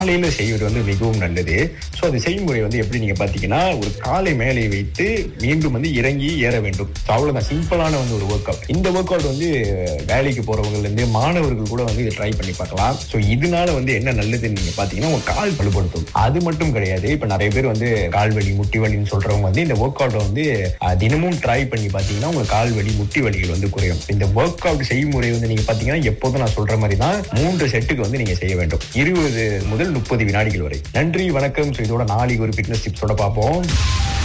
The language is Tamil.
காலையில செய்வது வந்து மிகவும் நல்லது சோ அது செய்முறை வந்து எப்படி நீங்க பாத்தீங்கன்னா ஒரு காலை மேலே வைத்து மீண்டும் வந்து இறங்கி ஏற வேண்டும் So அவ்வளவுதான் சிம்பிளான வந்து ஒரு ஒர்க் அவுட் இந்த ஒர்க் அவுட் வந்து வேலைக்கு போறவங்கல இருந்து மாணவர்கள் கூட வந்து இதை ட்ரை பண்ணி பார்க்கலாம் சோ இதனால வந்து என்ன நல்லதுன்னு நீங்க பாத்தீங்கன்னா உங்க கால் வலுப்படுத்தும் அது மட்டும் கிடையாது இப்ப நிறைய பேர் வந்து கால் வலி முட்டி வலின்னு சொல்றவங்க வந்து இந்த ஒர்க் அவுட்டை வந்து அஹ், தினமும் ட்ரை பண்ணி பாத்தீங்கன்னா உங்க கால் வலி முட்டி வலிகள் வந்து குறையும் இந்த ஒர்க் அவுட் செய்முறை வந்து நீங்க பாத்தீங்கன்னா எப்போதும் நான் சொல்ற மாதிரி தான் மூன்று செட்டுக்கு வந்து நீங்க செய்ய வேண்டும் இருபது முதல் முப்பது வினாடிகள் வரை நன்றி வணக்கம் ஸோ இதோட நாளைக்கு ஒரு ஃபிட்னஸ் டிப்ஸோட பார்ப்போம்